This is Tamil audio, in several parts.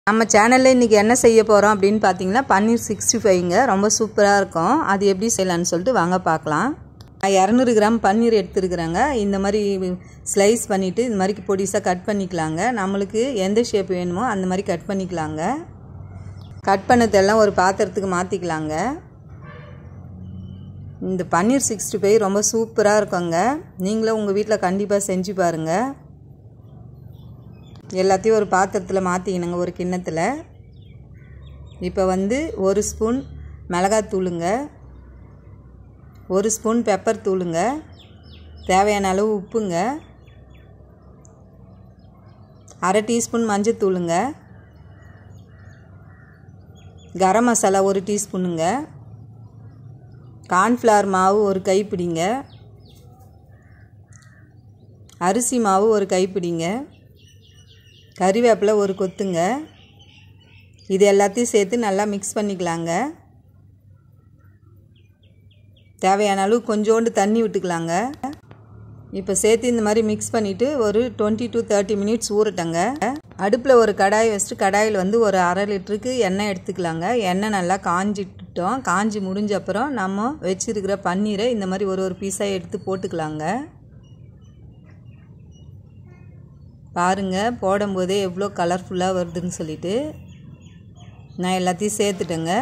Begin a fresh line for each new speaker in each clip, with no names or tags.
நம்ம சேனலில் இன்றைக்கி என்ன செய்ய போகிறோம் அப்படின்னு பார்த்தீங்கன்னா பன்னீர் சிக்ஸ்டி ஃபைவ்ங்க ரொம்ப சூப்பராக இருக்கும் அது எப்படி செய்யலான்னு சொல்லிட்டு வாங்க பார்க்கலாம் நான் இரநூறு கிராம் பன்னீர் எடுத்துருக்குறேங்க இந்த மாதிரி ஸ்லைஸ் பண்ணிவிட்டு இந்த மாதிரி பொடிசாக கட் பண்ணிக்கலாங்க நம்மளுக்கு எந்த ஷேப் வேணுமோ அந்த மாதிரி கட் பண்ணிக்கலாங்க கட் பண்ணதெல்லாம் ஒரு பாத்திரத்துக்கு மாற்றிக்கலாங்க இந்த பன்னீர் சிக்ஸ்டி ஃபைவ் ரொம்ப சூப்பராக இருக்குங்க நீங்களும் உங்கள் வீட்டில் கண்டிப்பாக செஞ்சு பாருங்கள் எல்லாத்தையும் ஒரு பாத்திரத்தில் மாற்றிக்கணுங்க ஒரு கிண்ணத்தில் இப்போ வந்து ஒரு ஸ்பூன் மிளகாத்தூளுங்க ஒரு ஸ்பூன் பெப்பர் தூளுங்க தேவையான அளவு உப்புங்க அரை டீஸ்பூன் மஞ்சத்தூளுங்க கரம் மசாலா ஒரு டீஸ்பூனுங்க கார்ன்ஃப்ளவர் மாவு ஒரு கைப்பிடிங்க அரிசி மாவு ஒரு கைப்பிடிங்க கறிவேப்பிலை ஒரு கொத்துங்க இது எல்லாத்தையும் சேர்த்து நல்லா மிக்ஸ் பண்ணிக்கலாங்க தேவையான அளவு கொஞ்சோண்டு தண்ணி விட்டுக்கலாங்க இப்போ சேர்த்து இந்த மாதிரி மிக்ஸ் பண்ணிவிட்டு ஒரு டுவெண்ட்டி டு தேர்ட்டி மினிட்ஸ் ஊறட்டங்க அடுப்பில் ஒரு கடாய் வச்சுட்டு கடாயில் வந்து ஒரு அரை லிட்டருக்கு எண்ணெய் எடுத்துக்கலாங்க எண்ணெய் நல்லா காஞ்சிட்டோம் காஞ்சி முடிஞ்ச அப்புறம் நம்ம வச்சுருக்கிற பன்னீரை இந்த மாதிரி ஒரு ஒரு பீஸாக எடுத்து போட்டுக்கலாங்க பாருங்கள் போடும்போதே எவ்வளோ கலர்ஃபுல்லாக வருதுன்னு சொல்லிட்டு நான் எல்லாத்தையும் சேர்த்துட்டேங்க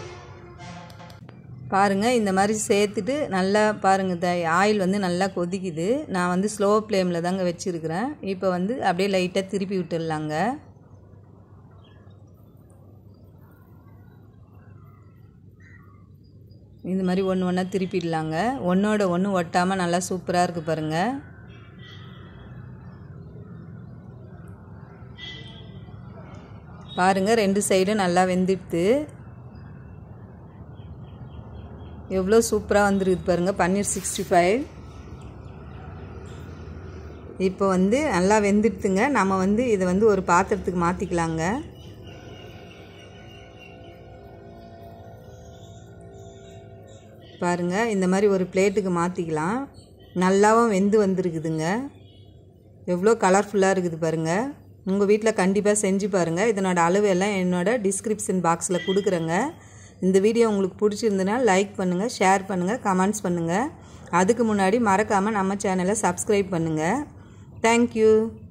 பாருங்கள் இந்த மாதிரி சேர்த்துட்டு நல்லா பாருங்கள் த ஆயில் வந்து நல்லா கொதிக்குது நான் வந்து ஸ்லோ ஃப்ளேமில் தாங்க வச்சுருக்கிறேன் இப்போ வந்து அப்படியே லைட்டாக திருப்பி விட்டுடலாங்க இந்த மாதிரி ஒன்று ஒன்றா திருப்பிடலாங்க ஒன்றோட ஒன்று ஒட்டாமல் நல்லா சூப்பராக இருக்குது பாருங்கள் பாருங்கள் ரெண்டு சைடும் நல்லா வெந்துடுது எவ்வளோ சூப்பராக வந்துருக்குது பாருங்கள் பன்னீர் சிக்ஸ்டி ஃபைவ் இப்போ வந்து நல்லா வெந்துடுத்துங்க நம்ம வந்து இதை வந்து ஒரு பாத்திரத்துக்கு மாற்றிக்கலாங்க பாருங்கள் இந்த மாதிரி ஒரு பிளேட்டுக்கு மாற்றிக்கலாம் நல்லாவும் வெந்து வந்துருக்குதுங்க எவ்வளோ கலர்ஃபுல்லாக இருக்குது பாருங்கள் உங்கள் வீட்டில் கண்டிப்பாக செஞ்சு பாருங்கள் இதனோட அளவு எல்லாம் என்னோடய டிஸ்கிரிப்ஷன் பாக்ஸில் கொடுக்குறேங்க இந்த வீடியோ உங்களுக்கு பிடிச்சிருந்துன்னா லைக் பண்ணுங்கள் ஷேர் பண்ணுங்கள் கமெண்ட்ஸ் பண்ணுங்கள் அதுக்கு முன்னாடி மறக்காமல் நம்ம சேனலை சப்ஸ்கிரைப் பண்ணுங்கள் தேங்க்யூ